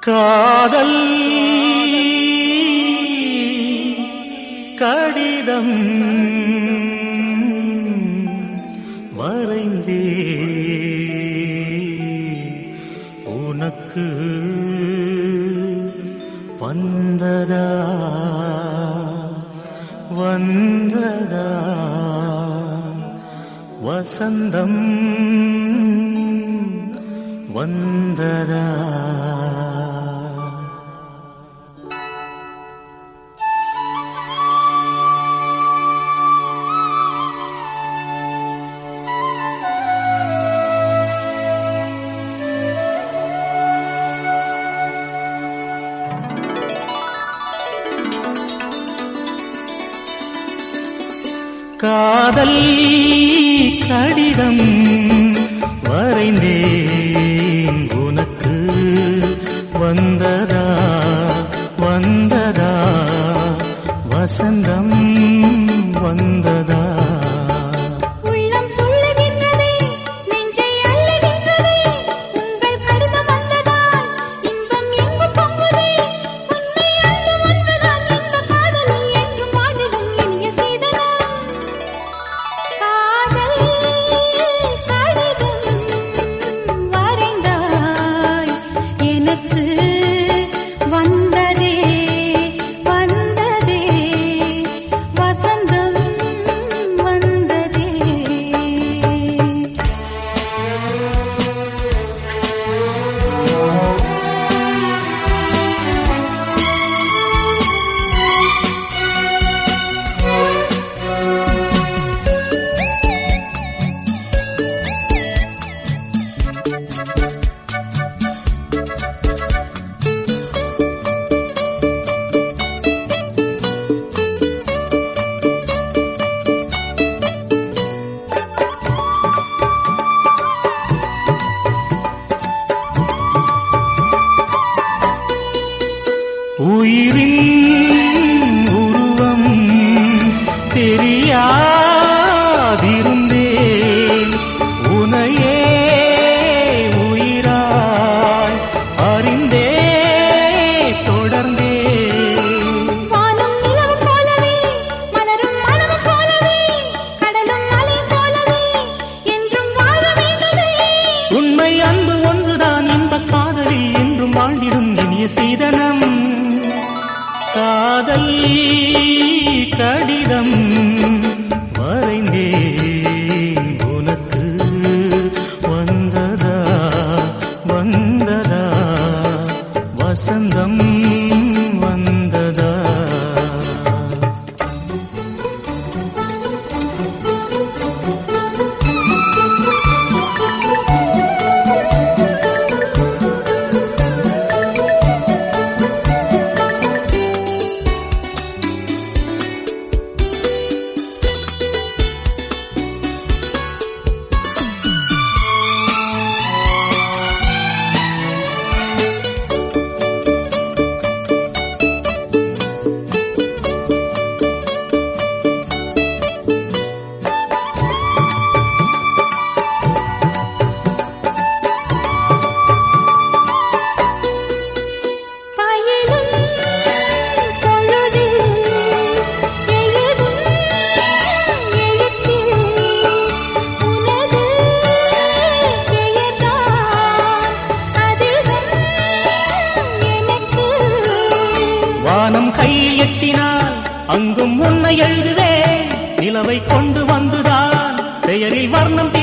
காதல் கடிதம் வரைந்தே உனக்கு வந்ததா வந்ததா வசந்தம் வந்ததா காதல் கடிதம் வரைந்தேன் உனக்கு வந்ததா வந்ததா வசந்தம் வந்ததா உள்ளம் துள்ளுகின்றதே நெஞ்சை அள்ளுகின்றதே உங்கள் கடிதம் வந்ததால் இன்பம் எங்கும் பொங்குதே உண்மை அன்பு வந்ததால் இந்த காதலில் என்றும் வாழிடும் இனிய சீதனம் காதல் கடிதம் வரைந்தாய் எனக்கு வந்ததே வந்ததே வசந்தம் வந்ததே உயிரின் உருவம் தெரியாதிருந்தேன் உனையே உயிராய் அறிந்தே தொடர்ந்தேன் வானம் நிலவும் போலவே மலரும் மனமும் போலவே கடலும் மலை போலவே என்றும் வாழ வேண்டுமே உண்மை அன்பு ஒன்றுதான் இன்ப காதலில் என்றும் வாழ்ந்திடும் இனிய சீதனம் காதல் கடிதம் வரைந்தேன் உனக்கு வந்ததா வந்ததா வசந்தம் வந்ததா பயிலும் பொழுதில் எழுதும் எழுத்தில் உனது பெயர்தான் அதிகம் எனக்கு வானம் கையில் எட்டினால் அங்கும் உன்னை எழுதுவே நிலவை கொண்டு வந்துதான் பெயரில் வர்ணம்